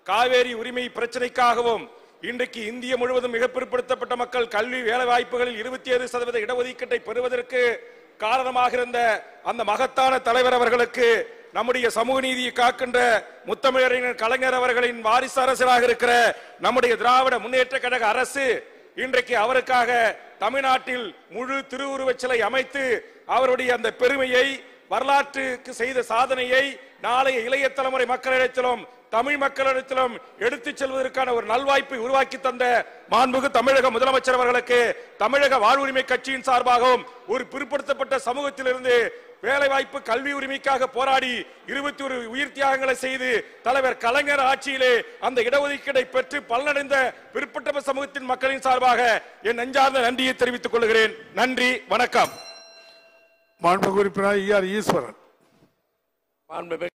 காவேரி உரிமை பிரச்சனைக்காகவும் இன்றைக்கு இந்திய முழுவதும் மிக பிற்படுத்தப்பட்ட மக்கள் கல்வி வேலை வாய்ப்புகளில் இருபத்தி ஏழு சதவீத இடஒதுக்கீட்டை பெறுவதற்கு காரணமாக இருந்த அந்த மகத்தான தலைவர் அவர்களுக்கு நம்முடைய சமூக நீதியை காக்கின்ற முத்தமிழறிஞர் கலைஞர் அவர்களின் வாரிசு அரசராக இருக்கிற நம்முடைய திராவிட முன்னேற்ற கழக அரசு இன்றைக்கு அவருக்காக தமிழ்நாட்டில் முழு திருவுருவச் சிலை அமைத்து அவருடைய அந்த பெருமையை வரலாற்றுக்கு செய்த சாதனையை நாளைய இளைய தலைமுறை மக்களிடத்திலும் தமிழ் மக்களிடத்திலும் எடுத்துச் செல்வதற்கான ஒரு நல்வாய்ப்பை உருவாக்கி தந்த மாண்புகு தமிழக முதலமைச்சர் அவர்களுக்கு தமிழக வாழ்வுரிமை கட்சியின் சார்பாகவும் ஒரு பிற்படுத்தப்பட்ட சமூகத்திலிருந்து வேலை வாய்ப்பு கல்வி உரிமைக்காக போராடி இருபத்தி ஒரு உயிர் தியாகங்களை செய்து தலைவர் கலைஞர் ஆட்சியிலே அந்த இடஒதுக்கீடை பெற்று பலனடைந்த பிற்பட்ட சமூகத்தின் மக்களின் சார்பாக என் நெஞ்சார்ந்த நன்றியை தெரிவித்துக் கொள்கிறேன் நன்றி வணக்கம் மாண்புமிகு உறுப்பினர் ஈஆர் ஈஸ்வரன் மாண்புமிகு